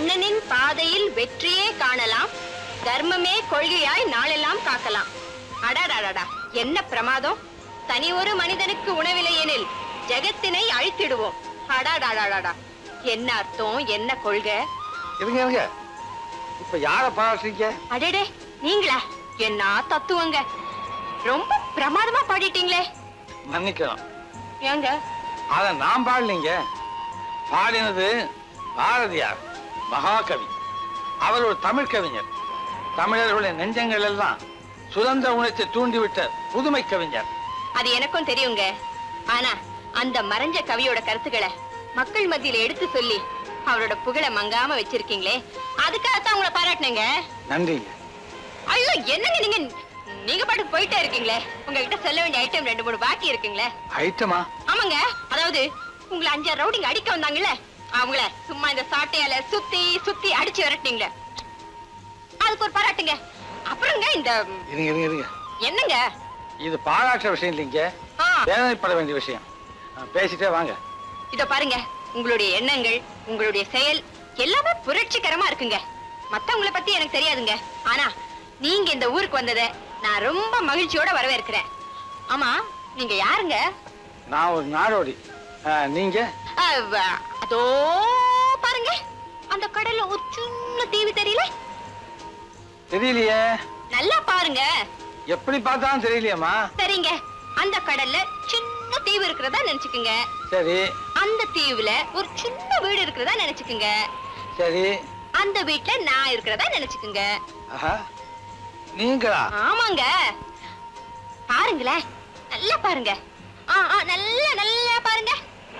கண்ணனின் பாதையில் வெற்றியே காணலாம் தர்மமே கொள்கையாய் நாளெல்லாம் காக்கலாம் அடாடாடாடா என்ன பிரமாதம் தனி ஒரு மனிதனுக்கு உணவில்லை எனில் ஜெகத்தினை அழித்திடுவோம் அடாடாடாடாடா என்ன அர்த்தம் என்ன கொள்கை இருங்க இருங்க இப்ப யார பாராட்டுறீங்க அடடே நீங்களா என்ன தத்துவங்க ரொம்ப பிரமாதமா பாடிட்டீங்களே மன்னிக்கணும் ஏங்க அத நான் பாடலைங்க பாடினது பாரதியார் மகாகவி அவர் ஒரு தமிழ் கவிஞர் தமிழர்களுடைய நெஞ்சங்கள் எல்லாம் சுதந்திர உணர்ச்சி தூண்டிவிட்ட புதுமை கவிஞர் அது எனக்கும் தெரியுங்க ஆனா அந்த மறைஞ்ச கவியோட கருத்துக்களை மக்கள் மத்தியில எடுத்து சொல்லி அவரோட புகழை மங்காம வச்சிருக்கீங்களே அதுக்காகத்தான் உங்களை பாராட்டினேங்க நன்றிங்க ஐயோ என்னங்க நீங்க நீங்க பாட்டுக்கு போயிட்டே இருக்கீங்களே உங்ககிட்ட சொல்ல வேண்டிய ஐட்டம் ரெண்டு மூணு பாக்கி இருக்குங்களே ஐட்டமா ஆமாங்க அதாவது உங்களை அஞ்சாறு ரவுடிங்க அடிக்க வந்தாங்கல்ல அவங்கள சும்மா இந்த சாட்டையால சுத்தி சுத்தி அடிச்சு விரட்டிங்களே அதுக்கு ஒரு பாராட்டுங்க அப்புறங்க இந்த இருங்க இருங்க இருங்க என்னங்க இது பாராட்டுற விஷயம் இல்லைங்க ஆ, வேதனைப்பட வேண்டிய விஷயம் ஆ, பேசிட்டே வாங்க இதோ பாருங்க உங்களுடைய எண்ணங்கள் உங்களுடைய செயல் எல்லாமே புரட்சிகரமா இருக்குங்க மத்தவங்கள பத்தி எனக்கு தெரியாதுங்க ஆனா நீங்க இந்த ஊருக்கு வந்ததை நான் ரொம்ப மகிழ்ச்சியோட வரவேற்கிறேன் ஆமா நீங்க யாருங்க நான் ஒரு நாடோடி ஆ, நீங்க அஹ், வ- அதோ பாருங்க அந்த கடல்ல ஒரு சின்ன தீவு தெரியல தெரியலையே நல்லா பாருங்க எப்படி பார்த்தாலும் தெரியலையேம்மா சரிங்க அந்த கடல்ல சின்ன தீவு இருக்கிறதா நினைச்சுக்குங்க சரி அந்த தீவுல ஒரு சின்ன வீடு இருக்கிறதா நினைச்சுக்குங்க சரி அந்த வீட்ல நான் இருக்கிறதா நினைச்சுக்குங்க ஆஹா நீங்களா ஆமாங்க பாருங்களேன் நல்லா பாருங்க ஆ ஆ நல்லா நல்லா பாருங்க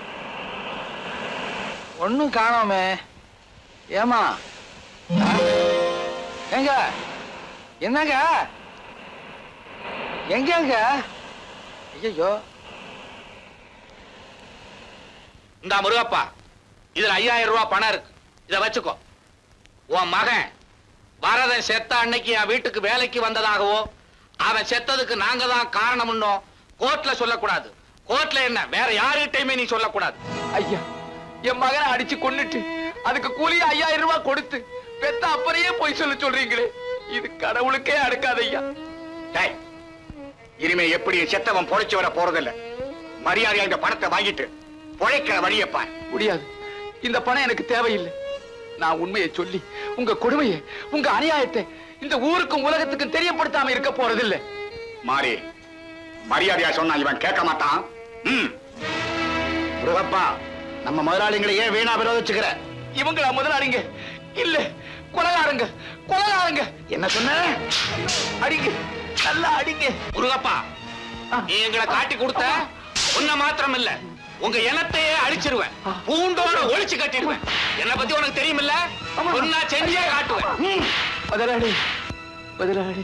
ஒண்ணும் காணோமே ஏமா எங்க என்னங்க எங்கங்க ஐயோ இந்த முருகப்பா இதுல ஐயாயிரம் ரூபாய் பணம் இருக்கு இத வச்சுக்கோ உன் மகன் பரதன் செத்த அன்னைக்கு என் வீட்டுக்கு வேலைக்கு வந்ததாகவோ அவன் செத்ததுக்கு நாங்க தான் காரணம்னோ கோர்ட்ல சொல்லக்கூடாது கோர்ட்ல என்ன வேற யாருகிட்டயுமே நீ சொல்லக்கூடாது ஐயா என் மகனை அடிச்சு கொன்னுட்டு அதுக்கு கூலி ஐயாயிரம் ரூபாய் கொடுத்து பெத்த அப்பறையே போய் சொல்ல சொல்றீங்களே இது கடவுளுக்கே அடுக்காத ஐயா டேய், இனிமே எப்படி செத்தவன் பொழைச்சு வர போறதில்ல மரியாதையா இந்த பணத்தை வாங்கிட்டு பொழைக்கிற வழியை பார் முடியாது இந்த பணம் எனக்கு தேவையில்லை நான் உண்மையை சொல்லி உங்க கொடுமையை உங்க அநியாயத்தை இந்த ஊருக்கும் உலகத்துக்கும் தெரியப்படுத்தாம இருக்க போறதில்லை மாறி மரியாதையா சொன்னா இவன் கேட்க மாட்டான் ம் முருகப்பா நம்ம முதலாளிங்களையே வீணா விரோதிச்சுக்கிற இவங்களா முதலாளிங்க இல்ல கொலகாரங்க கொலகாரங்க என்ன சொன்ன அடிங்க நல்லா அடிங்க முருகப்பா நீ எங்களை காட்டி கொடுத்த உன்ன மாத்திரம் இல்ல உங்க இனத்தையே அழிச்சிருவேன் பூண்டோட ஒளிச்சு கட்டிடுவேன் என்ன பத்தி உனக்கு தெரியுமில்ல சொன்னா செஞ்சே காட்டுவேன் ம். முதலாளி முதலாளி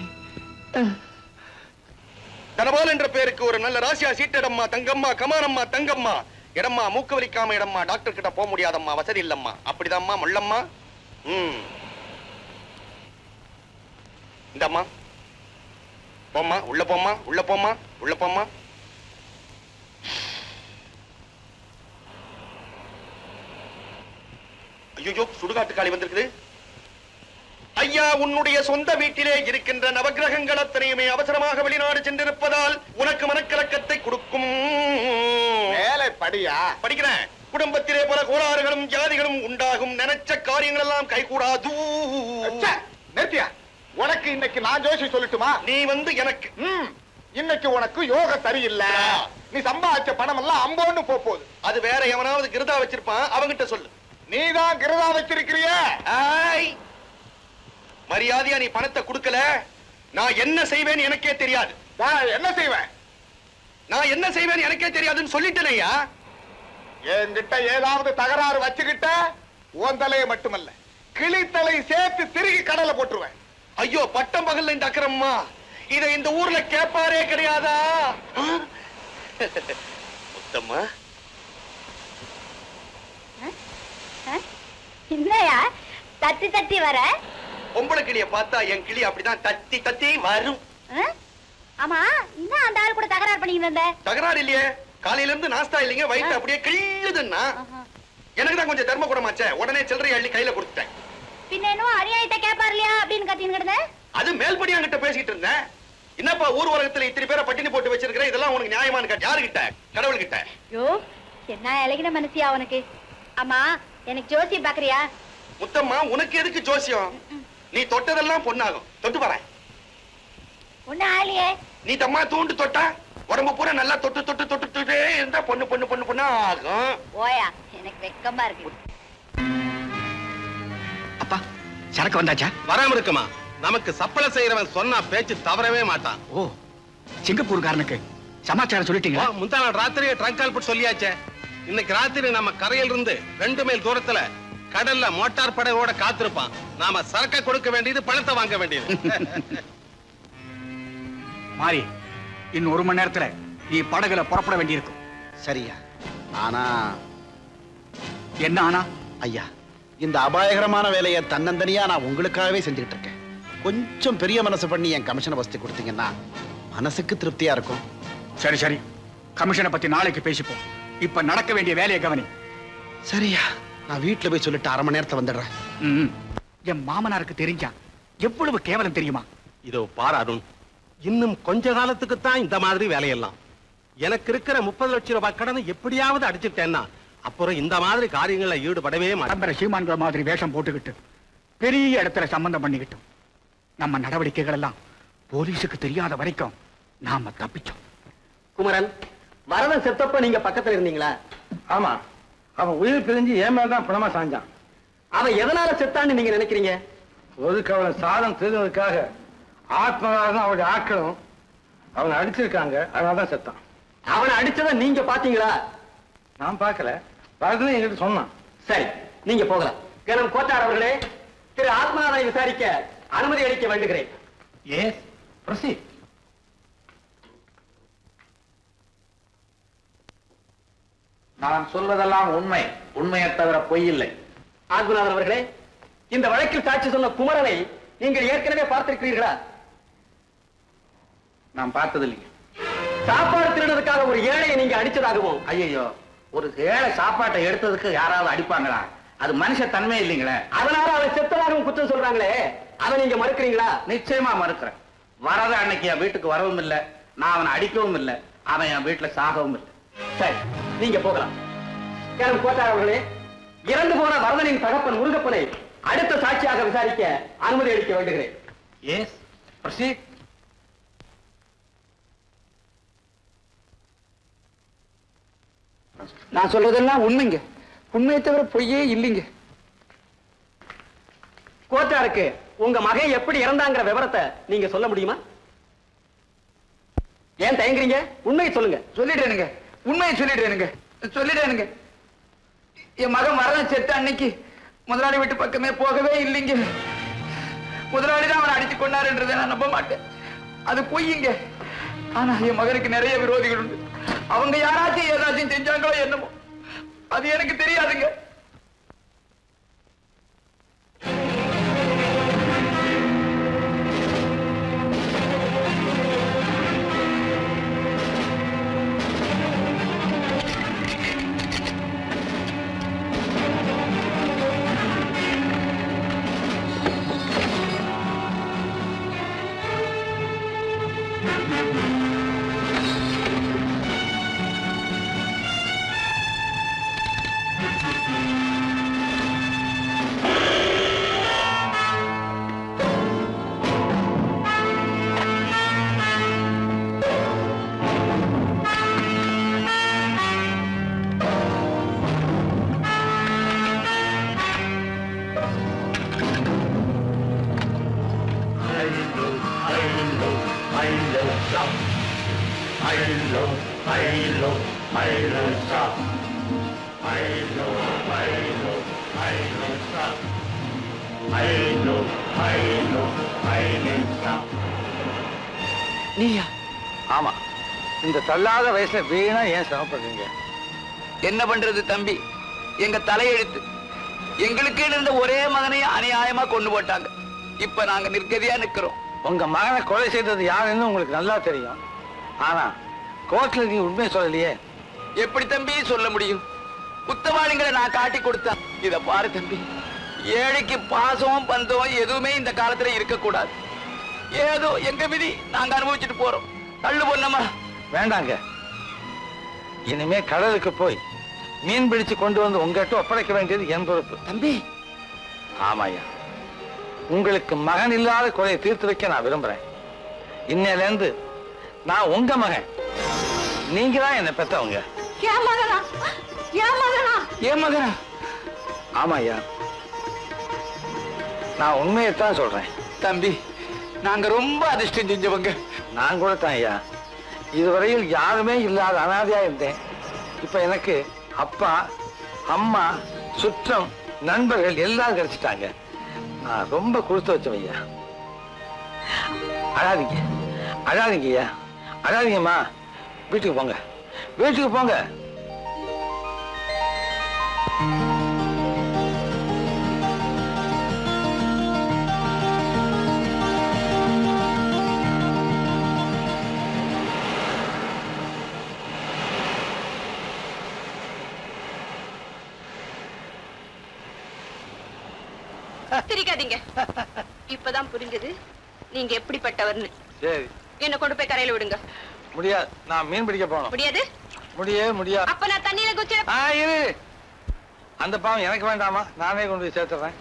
தனபால் என்ற பேருக்கு ஒரு நல்ல ராசியா சீட்டடம்மா தங்கம்மா கமானம்மா தங்கம்மா இடம்மா மூக்கு வலிக்காம இடம்மா டாக்டர் கிட்ட போக முடியாதம்மா வசதி இல்லம்மா அப்படிதாம்மா முள்ளம்மா ம் இந்தம்மா போம்மா உள்ள போம்மா உள்ள போம்மா உள்ள போம்மா ஐயோ சுடுகாட்டு காளி வந்திருக்குது ஐயா உன்னுடைய சொந்த வீட்டிலே இருக்கின்ற நவக்கிரகங்கள் அத்தனையுமே அவசரமாக வெளிநாடு சென்றிருப்பதால் உனக்கு மனக்கலக்கத்தை கொடுக்கும் மேலே படியா படிக்கிறேன் குடும்பத்திலே பல கோளாறுகளும் ஜாதிகளும் உண்டாகும் நினைச்ச காரியங்கள் எல்லாம் கைகூடாது நிறுத்தியா உனக்கு இன்னைக்கு நான் ஜோசி சொல்லட்டுமா நீ வந்து எனக்கு ம் இன்னைக்கு உனக்கு யோக சரியில்லை நீ சம்பாதிச்ச பணம் எல்லாம் அம்போன்னு போ போகுது அது வேற எவனாவது கிருதா வச்சிருப்பான் அவங்கிட்ட சொல்லு நீதான் கிருதா வச்சிருக்கிறிய ஆய் மரியாதையா நீ பணத்தை கொடுக்கல நான் என்ன செய்வேன் எனக்கே தெரியாது என்ன செய்வேன் நான் என்ன செய்வேன் எனக்கே தெரியாதுன்னு சொல்லிட்டேனையா என்கிட்ட ஏதாவது தகராறு வச்சுக்கிட்ட உன் தலையை மட்டுமல்ல கிளித்தலை சேர்த்து திருகி கடலை போட்டுருவேன் ஐயோ பட்டம் பகல்ல இந்த அக்கிரமமா இத இந்த ஊர்ல கேட்பாரே கிடையாதா ஆ? முத்தம்மா என்னையா தட்டி தட்டி வர பொம்பளை கிளிய பார்த்தா என் கிளி அப்படிதான் தத்தி தத்தி வரும் ஆமா இன்னும் அந்த ஆள் கூட தகராறு பண்ணிட்டு இருந்த தகராறு இல்லையே காலையில இருந்து நாஸ்தா இல்லைங்க வயிற்று அப்படியே கிள்ளுதுன்னா எனக்கு தான் கொஞ்சம் தர்ம குடமாச்சே உடனே சில்லறை அள்ளி கையில கொடுத்துட்டேன் பின்ன என்னவோ அநியாயத்தை கேட்பார் இல்லையா அப்படின்னு கத்தின்னு கிடந்தேன் அது மேல்படி அங்கிட்ட பேசிட்டு இருந்தேன் என்னப்பா ஊர் உலகத்துல இத்தனை பேரை பட்டினி போட்டு வச்சிருக்கிற இதெல்லாம் உனக்கு நியாயமானு கேட்ட யாருகிட்ட கடவுள்கிட்ட யோ என்ன இலகின மனசியா அவனுக்கு ஆமா எனக்கு ஜோசி பாக்குறியா முத்தம்மா உனக்கு எதுக்கு ஜோசியம் நீ தொட்டதெல்லாம் பொண்ணாகும் தொட்டு பாரு ஒண்ணு ஆளியே நீ தம்மா தூண்டு தொட்டா உடம்பு பூரா நல்லா தொட்டு தொட்டு தொட்டு தொட்டே இருந்தா பொண்ணு பொண்ணு பொண்ணு பொண்ணா ஆகும் ஓயா எனக்கு வெக்கமா இருக்கு அப்பா சரக்கு வந்தாச்சா வராம இருக்குமா நமக்கு சப்பளை செய்யறவன் சொன்னா பேச்சு தவறவே மாட்டான் ஓ சிங்கப்பூர்காரனுக்கு சமாச்சாரம் வா, சொல்லிட்டீங்களா முந்தா நாள் ராத்திரியே ட்ரங்க் கால் போட்டு சொல்லியாச்சே இன்னைக்கு ராத்திரி நம்ம கரையில இருந்து ரெண்டு மைல் தூரத்துல கடல்ல மோட்டார் படையோட காத்திருப்பான் நாம சரக்க கொடுக்க வேண்டியது பணத்தை வாங்க வேண்டியது மாறி இன்னும் ஒரு மணி நேரத்துல நீ படகுல புறப்பட வேண்டியிருக்கும் சரியா ஆனா என்ன ஆனா ஐயா இந்த அபாயகரமான வேலையை தன்னந்தனியா நான் உங்களுக்காகவே செஞ்சுக்கிட்டு இருக்கேன் கொஞ்சம் பெரிய மனசு பண்ணி என் கமிஷனை வசதி கொடுத்தீங்கன்னா மனசுக்கு திருப்தியா இருக்கும் சரி சரி கமிஷனை பத்தி நாளைக்கு பேசிப்போம் இப்ப நடக்க வேண்டிய வேலையை கவனி சரியா நான் வீட்டுல போய் சொல்லிட்டு அரை மணி நேரத்துல வந்துடுறேன் ம். என் மாமனாருக்கு தெரிஞ்சா எவ்வளவு கேவலம் தெரியுமா இதோ பார் அருண் இன்னும் கொஞ்ச காலத்துக்கு தான் இந்த மாதிரி வேலையெல்லாம் எனக்கு இருக்கிற முப்பது லட்சம் ரூபாய் கடனை எப்படியாவது அடிச்சுட்டேன்னா அப்புறம் இந்த மாதிரி காரியங்கள்ல ஈடுபடவே மாட்டேன் பரம்பரை சீமான்கள் மாதிரி வேஷம் போட்டுக்கிட்டு பெரிய இடத்துல சம்பந்தம் பண்ணிக்கிட்டோம் நம்ம நடவடிக்கைகள் எல்லாம் போலீஸுக்கு தெரியாத வரைக்கும் நாம தப்பிச்சோம் குமரன் வரதன் செத்தப்ப நீங்க பக்கத்துல இருந்தீங்களா ஆமா அவன் உயிர் பிரிஞ்சு ஏன் மேலதான் பணமா சாஞ்சான் அவன் எதனால செத்தான்னு நீங்க நினைக்கிறீங்க ஒதுக்கு அவனை சாதம் திருந்ததுக்காக ஆத்மகாரம் அவருடைய ஆட்களும் அவனை அடிச்சிருக்காங்க அதனாலதான் செத்தான் அவனை அடிச்சத நீங்க பாத்தீங்களா நான் பார்க்கல வரதுன்னு என்கிட்ட சொன்னான் சரி நீங்க போகலாம் கனம் கோட்டார் அவர்களே திரு ஆத்மநாதனை விசாரிக்க அனுமதி அளிக்க வேண்டுகிறேன் எஸ் ப்ரொசீட் நான் சொல்வதெல்லாம் உண்மை உண்மையை தவிர பொய் இல்லை ஆத்மநாதன் அவர்களே இந்த வழக்கில் சாட்சி சொன்ன குமரனை நீங்கள் ஏற்கனவே பார்த்திருக்கிறீர்களா நான் பார்த்ததில்லைங்க சாப்பாடு திருடுறதுக்காக ஒரு ஏழையை நீங்க அடிச்சதாகவும் ஐயோ ஒரு ஏழை சாப்பாட்டை எடுத்ததுக்கு யாராவது அடிப்பாங்களா அது மனுஷ தன்மை இல்லைங்களே அதனால அவன் செத்ததாகவும் குற்றம் சொல்றாங்களே அதை நீங்க மறுக்கிறீங்களா நிச்சயமா மறுக்கிறேன் வரத அன்னைக்கு என் வீட்டுக்கு வரவும் இல்லை நான் அவனை அடிக்கவும் இல்லை அவன் என் வீட்டுல சாகவும் இல்லை சரி நீங்க போகலாம் கேரம் கோட்டார் அவர்களே இறந்து போன வரதனின் தகப்பன் முருகப்பனை அடுத்த சாட்சியாக விசாரிக்க அனுமதி அளிக்க வேண்டுகிறேன் எஸ் ப்ரொசீட் நான் சொல்றதெல்லாம் உண்மைங்க உண்மையை தவிர பொய்யே இல்லைங்க கோட்டாருக்கு உங்க மகன் எப்படி இறந்தாங்கிற விவரத்தை நீங்க சொல்ல முடியுமா ஏன் தயங்குறீங்க உண்மையை சொல்லுங்க சொல்லிட்டேனுங்க உண்மையை சொல்லிட்டேனுங்க சொல்லிட்டேனுங்க என் மகன் வரதன் செத்த அன்னைக்கு முதலாளி வீட்டு பக்கமே போகவே இல்லைங்க முதலாளி தான் அவனை அடிச்சு கொண்டாருன்றதை நான் நம்ப மாட்டேன் அது பொய்யுங்க ஆனா என் மகனுக்கு நிறைய விரோதிகள் உண்டு அவங்க யாராச்சும் ஏதாச்சும் செஞ்சாங்களோ என்னமோ அது எனக்கு தெரியாதுங்க நீயா ஆமா இந்த தள்ளாத வயசுல வீணா ஏன் சிரமப்படுறீங்க என்ன பண்றது தம்பி எங்க தலையெழுத்து எங்களுக்கு இருந்த ஒரே மகனையும் அநியாயமா கொண்டு போட்டாங்க இப்ப நாங்க நிர்கதியா நிக்கிறோம் உங்க மகனை கொலை செய்தது யாருன்னு உங்களுக்கு நல்லா தெரியும் ஆனா கோர்ட்ல நீ உண்மையை சொல்லலையே எப்படி தம்பி சொல்ல முடியும் குத்தவாளிகளை நான் காட்டி கொடுத்தேன் இத பாரு தம்பி ஏழைக்கு பாசம் பந்தம் எதுவுமே இந்த காலத்துல இருக்க கூடாது ஏதோ எங்க விதி நாங்க அனுபவிச்சுட்டு போறோம் தள்ளு பொண்ணம்மா வேண்டாங்க இனிமே கடலுக்கு போய் மீன் பிடிச்சு கொண்டு வந்து உங்ககிட்ட ஒப்படைக்க வேண்டியது என் பொறுப்பு தம்பி ஆமாய்யா உங்களுக்கு மகன் இல்லாத குறையை தீர்த்து வைக்க நான் விரும்புறேன் இன்னையில இருந்து நான் உங்க மகன் நீங்க தான் என்ன பெத்தவங்க ஏன் மகனா ஏன் மகனா ஏன் மகனா ஆமாய்யா நான் உண்மையைத்தான் சொல்றேன் தம்பி நாங்க ரொம்ப அதிர்ஷ்டம் செஞ்சவங்க நான் கூட தான் ஐயா இதுவரையில் யாருமே இல்லாத அனாதையா இருந்தேன் இப்ப எனக்கு அப்பா அம்மா சுற்றம் நண்பர்கள் எல்லாரும் கிடைச்சிட்டாங்க நான் ரொம்ப கொடுத்து வச்சவன் ஐயா அழாதீங்க அழாதீங்க ஐயா அழாதீங்கம்மா வீட்டுக்கு போங்க வீட்டுக்கு போங்க சிரிக்காதீங்க இப்பதான் புரிஞ்சது நீங்க எப்படிப்பட்டவர்னு சரி என்ன கொண்டு போய் கரையில விடுங்க முடியாது நான் மீன் பிடிக்க போகணும் முடியாது முடியவே முடியாது அப்ப நான் தண்ணியில குச்சி ஆ இரு அந்த பாவம் எனக்கு வேண்டாமா நானே கொண்டு போய் சேர்த்துறேன்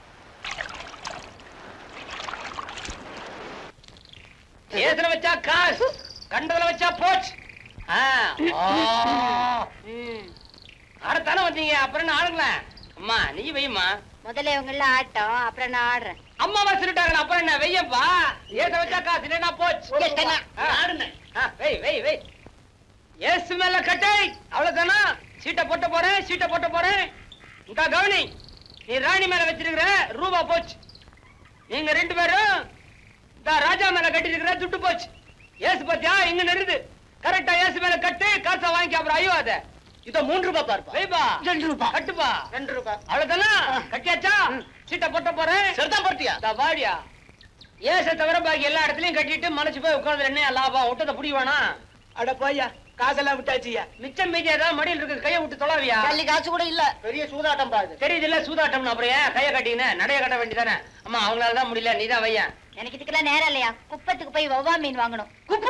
ஏதுல வச்சா காசு கண்டதுல வச்சா போச்சு ஆ, ஆ, ம். ஆடத்தானே வந்தீங்க அப்புறம் என்ன ஆடுங்களேன் அம்மா நீ வையம்மா முதல்ல இவங்க எல்லாம் ஆட்டம் அப்புறம் நான் ஆடுறேன் அம்மாவா சொல்லிட்டாங்க அப்புறம் என்ன வெய்யப்பா ஏத்த வச்சா காசு இல்லைன்னா போச்சு ஆ, ஆடுங்க ஆ, வெய் வெய் வெய் ஏசு மேல கட்டை அவ்வளவுதானா சீட்டை போட்டு போறேன் சீட்டை போட்டு போறேன் இங்கா கவனி நீ ராணி மேல வச்சிருக்கிற ரூபா போச்சு நீங்க ரெண்டு பேரும் இந்த ராஜா மேல கட்டி இருக்கிற துட்டு போச்சு ஏசு பாத்தியா இங்க நிறுது கரெக்டா ஏசு மேல கட்டு காசை வாங்கி அப்புறம் ஐயோ அத இத மூன்று ரூபாய் பாருப்பா வைப்பா ரெண்டு ரூபாய் கட்டுப்பா ரெண்டு ரூபாய் அவ்வளவுதானா கட்டியாச்சா சீட்டை போட்ட போறேன் சரிதான் போட்டியா இந்த வாடியா ஏச தவிர பாக்கி எல்லா இடத்துலயும் கட்டிட்டு மலைச்சு போய் உட்கார்ந்து என்ன லாபம் விட்டதை புடி வேணாம் அட போய்யா காசெல்லாம் விட்டாச்சியா மிச்சம் மீதி ஏதாவது மடியில் இருக்கு கையை விட்டு தொலைவியா பள்ளி காசு கூட இல்ல பெரிய சூதாட்டம் பாது தெரியுது இல்ல சூதாட்டம்னு அப்புறம் ஏன் கையை கட்டின்னு நடைய கட்ட வேண்டியதானே அம்மா அவங்களால தான் முடியல நீதான் வையன் எனக்கு இதுக்கெல்லாம் நேரம் இல்லையா குப்பத்துக்கு போய் வவ்வா மீன் வாங்கணும்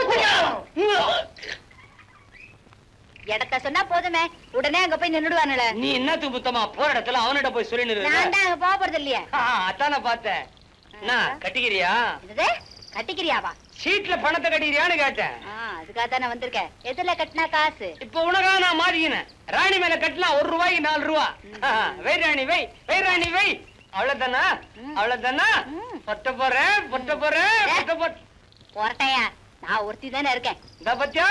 இடத்த சொன்னா போதுமே உடனே அங்க போய் நின்னுடுவானுல நீ என்னத்துக்கு முத்தமா போற இடத்துல அவனிட்ட போய் சொல்லி நான் தான் அங்க போக போறது இல்லையே அத்தான பார்த்தேன் என்ன கட்டிக்கிறியா என்னது கட்டிக்கிறியாவா சீட்ல பணத்தை கட்டிக்கிறியான்னு கேட்டேன் ஆ, அதுக்காக தான் நான் வந்திருக்கேன் எதுல கட்டினா காசு இப்ப உனக்கா நான் மாறிக்கினேன் ராணி மேல கட்டினா ஒரு ரூபாய்க்கு நாலு ரூபா வை ராணி வை வை ராணி வை அவ்வளவுதானா அவ்வளவுதானா ம். பொட்ட போறேன் பொட்ட போறேன் ஏ. பொட்ட போற போறட்டையா நான் ஒருத்தி தானே இருக்கேன் இந்த பத்தியா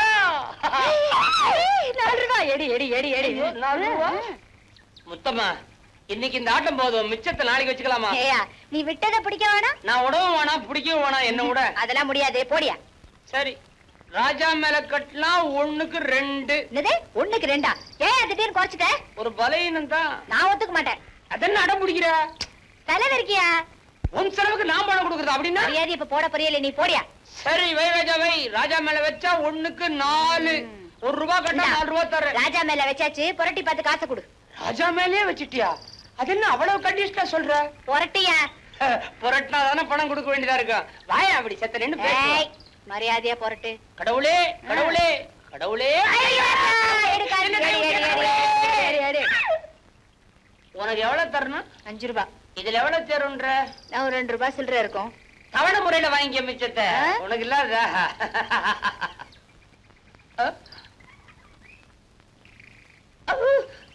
நாலு ரூபாய் எடி எடி எடி எடி நாலு ரூபா? முத்தம்மா இன்னைக்கு இந்த ஆட்டம் போதும் மிச்சத்தை நாளைக்கு வச்சுக்கலாமா ஏயா நீ விட்டதை பிடிக்க வேணாம் நான் உடவும் வேணாம் பிடிக்கவும் வேணாம் என்ன விட அதெல்லாம் முடியாது போடியா சரி ராஜா மேல கட்டினா ஒண்ணுக்கு ரெண்டு என்னது ஒண்ணுக்கு ரெண்டா ஏன் திடீர்னு குறைச்சிட்ட ஒரு பலையினம் தான் நான் ஒத்துக்க மாட்டேன் அதென்ன அடம் பிடிக்கிற தலைவர் இருக்கியா உன் செலவுக்கு நான் பணம் கொடுக்கறது அப்படின்னா மரியாதை இப்ப போட புரியல நீ போடியா சரி வை ராஜா வை ராஜா மேல வச்சா ஒண்ணுக்கு நாலு ஒரு ரூபா கட்டா இந்தா. நாலு ரூபா தரேன் ராஜா மேல வச்சாச்சு புரட்டி பார்த்து காசை கொடு ராஜா மேலயே வச்சிட்டியா அது என்ன அவ்வளவு கண்டிஷனா சொல்ற புரட்டியா புரட்டினா தானே பணம் கொடுக்க வேண்டியதா இருக்கும் வாயா அப்படி செத்த நின்னு ஏய் பேசுவோம். மரியாதையா புரட்டு கடவுளே கடவுளே கடவுளே எடு காசு, எடு, எடு, எடு, எடு, எடு. உனக்கு எவ்வளவு தரணும் அஞ்சு ரூபாய் இதுல எவ்வளவு தேருன்ற நான் ஒரு ரெண்டு ரூபாய் சில்லற இருக்கும் தவணை முறையில வாங்கிக்க மிச்சத்தை ஆ? உனக்கு இல்லாதா ஆ? அவு.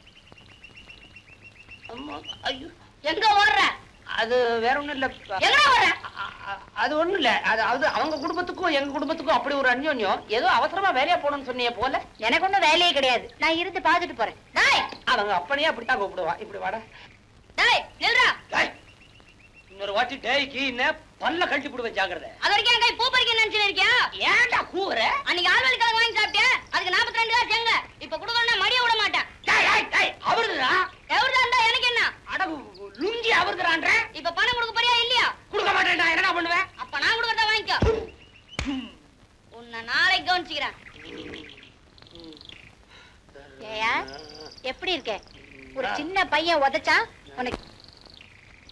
அம்மா, ஐயோ. எங்க ஓடுற அது வேற ஒண்ணும் இல்ல எங்க ஓடுற அ- அ- அது ஒண்ணும் இல்ல அது அது அவங்க குடும்பத்துக்கும் எங்க குடும்பத்துக்கும் அப்படி ஒரு அந்யோன்யம் ஏதோ அவசரமா வேலையா போகணும்னு சொன்னீங்க போல எனக்கு ஒண்ணும் வேலையே கிடையாது நான் இருந்து பாத்துட்டு போறேன் டேய் அவங்க அப்பனையே அப்படித்தான் கூப்பிடுவா இப்படி வாடா டேய் நில்றா டேய், இன்னொரு வாட்டி டேய்க்கு என்ன பல்ல கழட்டி போடுவேன் ஜாக்கிரதை அது வரைக்கும் எங்க பூ பறிக்க நினைச்சு இருக்கியா ஏன்டா கூவுற அன்னைக்கு ஆழ்வழி கிழங்கு வாங்கி சாப்பிட்டியா அதுக்கு நாற்பத்தி ரெண்டு ரூபா செங்க இப்ப குடுக்கணும்னா மடிய விட மாட்டேன் டேய், டேய், டேய், அவருதுடா எவ்வளவு இருந்தா எனக்கு என்ன அட லுங்கி அவருதுறான்ற இப்ப பணம் கொடுக்க போறியா இல்லையா கொடுக்க மாட்டேன்டா என்னடா பண்ணுவேன் அப்ப நான் கொடுக்கறத வாங்கிக்கோ உன்னை நாளைக்கு கவனிச்சுக்கிறேன் ஏயா எப்படி இருக்க ஒரு சின்ன பையன் உதைச்சா உனக்கு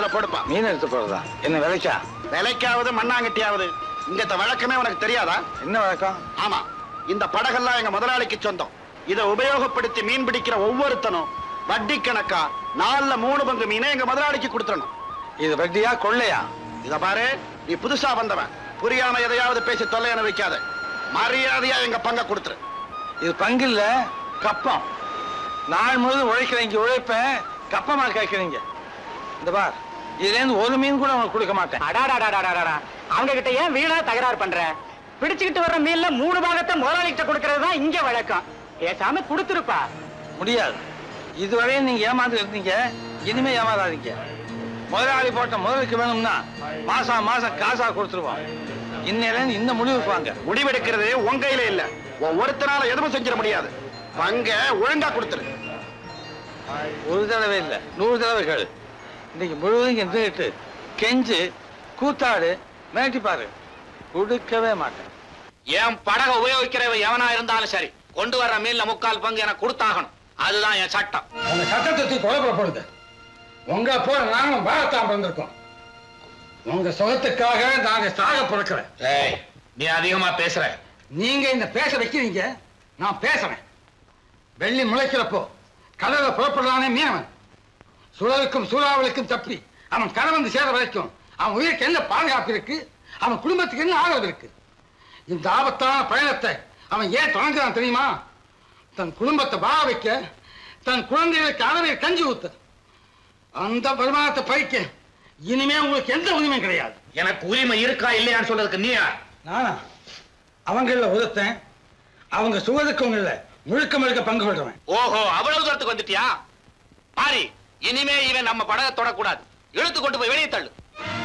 போடுப்பா மீன் எடுத்து போறதா என்ன விலைக்கா விலைக்காவது மண்ணாங்கட்டியாவது இங்கத்த வழக்கமே உனக்கு தெரியாதா என்ன வழக்கம் ஆமா இந்த படகெல்லாம் எங்க முதலாளிக்கு சொந்தம் இதை உபயோகப்படுத்தி மீன் பிடிக்கிற ஒவ்வொருத்தனும் வட்டி கணக்கா நாலுல மூணு பங்கு மீனை எங்க முதலாளிக்கு கொடுத்துடணும் இது வட்டியா கொள்ளையா இத பாரு நீ புதுசா வந்தவன் புரியாம எதையாவது பேசி தொல்லையான வைக்காத மரியாதையா எங்க பங்க கொடுத்துரு இது பங்கு இல்ல கப்பம் நாள் முழுதும் உழைக்கிறீங்க உழைப்பேன் கப்பமா கேட்கறீங்க இந்த பார் இதுல இருந்து ஒரு மீன் கூட உனக்கு கொடுக்க மாட்டேன் அடாடாடாடாடாடா அவங்க கிட்ட ஏன் வீணா தகராறு பண்ற பிடிச்சுக்கிட்டு வர்ற மீன்ல மூணு பாகத்தை முதலாளிகிட்ட கொடுக்கறது தான் இங்க வழக்கம் பேசாம கொடுத்துருப்பா முடியாது இதுவரையும் நீங்க ஏமாந்து இருந்தீங்க இனிமே ஏமாறாதீங்க முதலாளி போட்ட முதலுக்கு வேணும்னா மாசம் மாசம் காசா கொடுத்துருவோம் இன்னையில இருந்து இந்த முடிவுக்கு வாங்க முடிவெடுக்கிறது உன் கையில இல்ல உன் ஒருத்தனால எதுவும் செஞ்சிட முடியாது பங்க ஒழுங்கா கொடுத்துரு ஒரு தடவை இல்ல நூறு தடவைகள் இன்னைக்கு முழுவதும் இருந்துகிட்டு கெஞ்சு கூத்தாடு மிரட்டி பாரு கொடுக்கவே மாட்டேன் என் படகை உபயோகிக்கிறவன் எவனா இருந்தாலும் சரி கொண்டு வர்ற மீன்ல முக்கால் பங்கு எனக்கு கொடுத்தாகணும் அதுதான் என் சட்டம் உங்க சட்டத்தை குழப்பப்படுது உங்க போல நாங்களும் வாழத்தான் பிறந்திருக்கோம் உங்க சுகத்துக்காக நாங்க சாக பிறக்கிறேன் ஏய், நீ அதிகமா பேசுற நீங்க இந்த பேச வைக்கிறீங்க நான் பேசுறேன் வெள்ளி முளைக்கிறப்போ கடல்ல புறப்படுறானே மீனவன் சுழலுக்கும் சூறாவளிக்கும் தப்பி அவன் கடல் வந்து சேர வரைக்கும் அவன் உயிருக்கு என்ன பாதுகாப்பு இருக்கு அவன் குடும்பத்துக்கு என்ன ஆதரவு இருக்கு இந்த ஆபத்தான பயணத்தை அவன் ஏன் தொடங்குறான் தெரியுமா தன் குடும்பத்தை வாழ வைக்க தன் குழந்தைகளுக்கு அளவில் கஞ்சி ஊத்த அந்த வருமானத்தை பறிக்க இனிமே உங்களுக்கு எந்த உரிமையும் கிடையாது எனக்கு உரிமை இருக்கா இல்லையான்னு சொல்றதுக்கு நீ யார்? நானா அவங்கள உதத்தேன் அவங்க சுகதுக்கவங்கள முழுக்க முழுக்க பங்கு கொள்றவன் ஓஹோ அவ்வளவு தூரத்துக்கு வந்துட்டியா பாரி இனிமே இவன் நம்ம படகை தொடக்கூடாது இழுத்து கொண்டு போய் வெளியே தள்ளு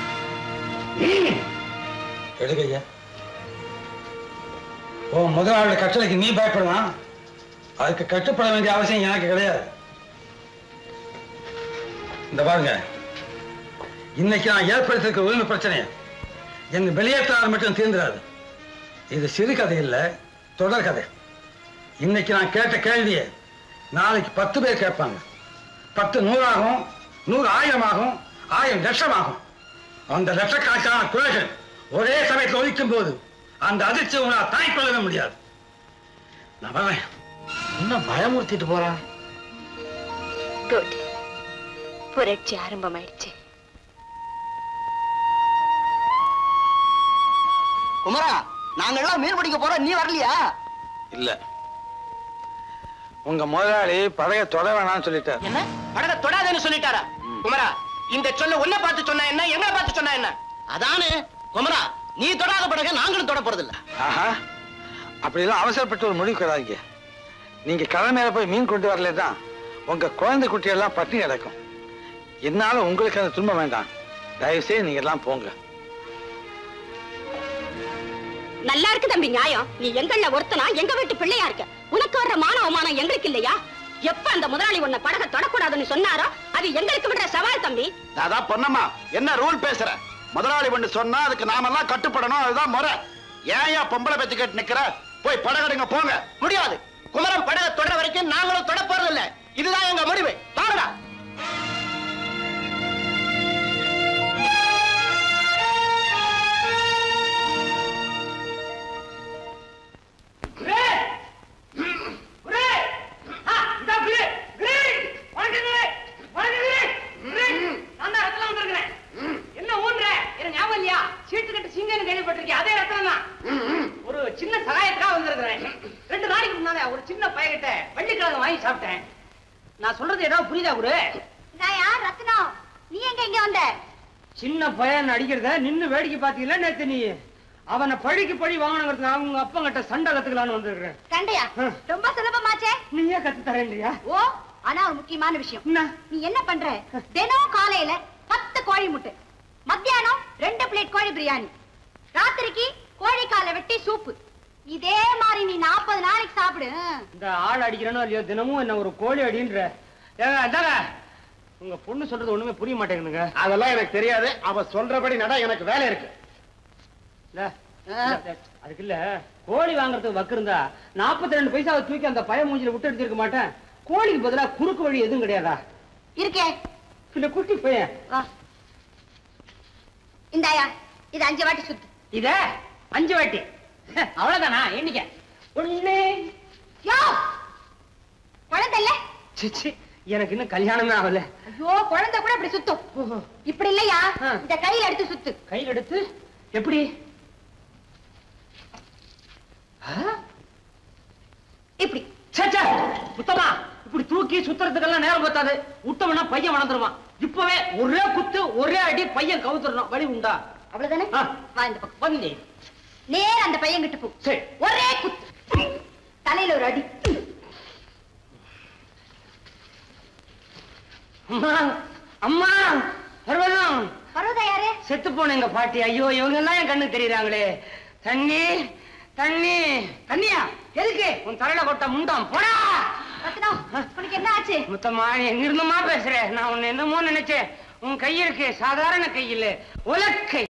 எடுக்கையா ஓ முதலாளி கட்டளைக்கு நீ பயப்படலாம் அதுக்கு கட்டுப்பட வேண்டிய அவசியம் எனக்கு கிடையாது இந்த பாருங்க இன்னைக்கு நான் ஏற்படுத்திருக்க உரிமை பிரச்சனையை என் வெளியேற்றால் மட்டும் தீர்ந்துடாது இது சிறுகதை இல்ல தொடர் கதை இன்னைக்கு நான் கேட்ட கேள்வியை நாளைக்கு பத்து பேர் கேட்பாங்க பத்து நூறாகும் நூறு ஆயிரம் ஆகும் ஆயிரம் லட்சமாகும் அந்த லட்சக்கணக்கான குறைகள் ஒரே சமயத்தில் ஒழிக்கும் போது அந்த அதிர்ச்சி உங்களால் தாங்கிக் கொள்ளவே முடியாது நான் வரேன் இன்னும் பயமுறுத்திட்டு போறான் குட் புரட்சி ஆரம்பமாயிடுச்சு குமரா நாங்கெல்லாம் மீன் பிடிக்க போறோம் நீ வரலையா இல்ல உங்க முதலாளி பழைய தொட வேணாம்னு சொல்லிட்டார் என்ன படக தொடாதேன்னு சொல்லிட்டாரா குமரா இந்த சொல்ல உன்னை பார்த்து சொன்னா என்ன எங்களை பார்த்து சொன்னா என்ன அதானே குமரா நீ தொடாத படக நாங்களும் தொட போறதில்ல ஆஹா அப்படிலாம் அவசரப்பட்டு ஒரு முடிவு கிடையாதுங்க நீங்க கடை மேல போய் மீன் கொண்டு வரல தான் உங்க குழந்தை குட்டியெல்லாம் பட்டினி கிடக்கும் என்னால உங்களுக்கு அந்த துன்பம் வேண்டாம் தயவு செய்து நீங்க எல்லாம் போங்க நல்லா இருக்கு தம்பி நியாயம் நீ எங்கள்ல ஒருத்தனா எங்க வீட்டு பிள்ளையா இருக்க உனக்கு வர்ற மான அவமானம் எங்களுக்கு இல்லையா எப்ப அந்த முதலாளி உன்னை படக தொடக்கூடாதுன்னு சொன்னாரோ அது எங்களுக்கு விடுற சவால் தம்பி அதான் பொன்னம்மா என்ன ரூல் பேசுற முதலாளி ஒண்ணு சொன்னா அதுக்கு நாமெல்லாம் கட்டுப்படணும் அதுதான் முறை ஏன் ஏன் பொம்பளை பேச்சு கேட்டு நிக்கிற போய் படகடுங்க போங்க முடியாது குமரன் படக தொடர வரைக்கும் நாங்களும் தொட போறதில்ல இதுதான் எங்க முடிவு பாருடா என்ன ஊன்ற எனக்கு ஞாபகம் இல்லையா சீட்டு கட்டு சிங்கன்னு கேள்விப்பட்டிருக்கேன் அதே ரத்தம் தான் ஒரு சின்ன சகாயத்துக்காக வந்திருக்கிறேன் ரெண்டு நாளைக்கு முன்னால ஒரு சின்ன பையன்கிட்ட வெள்ளிக்கிழமை வாங்கி சாப்பிட்டேன் நான் சொல்றது ஏதாவது புரியுதா குரு நான் யார் ரத்னம் நீ எங்க இங்க வந்த சின்ன பையன் அடிக்கிறத நின்னு வேடிக்கை பாத்தீங்களா நேத்து நீ அவனை பழிக்கு பழி வாங்கணுங்கிறதுக்கு அவங்க அப்பங்கிட்ட சண்டை கத்துக்கலான்னு வந்திருக்கிறேன் கண்டையா ம். ரொம்ப சுலபமாச்சே நீயே கத்து தரேன் இல்லையா ஓ ஆனா ஒரு முக்கியமான விஷயம் என்ன நீ என்ன பண்ற தினம் காலையில பத்து கோழி முட்டை மத்தியானம் ரெண்டு பிளேட் கோழி பிரியாணி ராத்திரிக்கு கோழி காலை வெட்டி சூப்பு இதே மாதிரி நீ நாற்பது நாளைக்கு சாப்பிடு ம். இந்த ஆள் அடிக்கிறனோ இல்லையோ தினமும் என்ன ஒரு கோழி அடின்ற ஏங்க இந்தாங்க உங்க பொண்ணு சொல்றது ஒண்ணுமே புரிய மாட்டேங்குதுங்க அதெல்லாம் எனக்கு தெரியாது அவ சொல்றபடி நட எனக்கு வேலை இருக்கு இல்ல, இல்ல, அதுக்கு இல்ல கோழி வாங்குறதுக்கு வக்கு இருந்தா நாற்பத்தி ரெண்டு பைசாவை தூக்கி அந்த பய மூஞ்சில விட்டு எடுத்திருக்க மாட்டேன் கோழிக்கு பதிலா குறுக்கு வழி எதுவும் கிடையாதா இருக்கே இல்ல குட்டி பையன் வா இந்தாயா இது அஞ்சு வாட்டி சுத்து இத அஞ்சு வாட்டி அவ்வளவுதானா எண்ணிக்க ஒண்ணு யோ குழந்தை இல்ல சிச்சி எனக்கு இன்னும் கல்யாணமே ஆகல ஐயோ குழந்தை கூட இப்படி சுத்தும் இப்படி இல்லையா ஆ. இந்த கையில எடுத்து சுத்து கையில் எடுத்து எப்படி ஆ? இப்படி ச்சே, ச்சே, சுத்தமா இப்படி தூக்கி சுத்துறதுக்கெல்லாம் நேரம் பத்தாது விட்டவனா பையன் வளர்ந்துருவான் இப்பவே ஒரே குத்து ஒரே அடி பையன் கவுத்துறணும் வழி உண்டா அவ்வளவுதானே ஆ. வா இந்த பக்கம் வந்து நேரா அந்த பையன் கிட்ட போ சரி ஒரே குத்து தலையில ஒரு அடி அம்மா அம்மா பர்வதம் பர்வதா யாரு செத்து போன எங்க பாட்டி ஐயோ இவங்க எல்லாம் என் கண்ணுக்கு தெரியுறாங்களே தண்ணி தண்ணி தண்ணியா எதுக்கு உன் தலையில கொட்ட முண்டம் போடா ரத்னம் உனக்கு என்ன ஆச்சு முத்தம்மா நீ எங்க இருந்துமா பேசுற நான் உன்னை என்னமோ நினைச்சேன் உன் கை இருக்கு சாதாரண கை இல்ல உலக்கை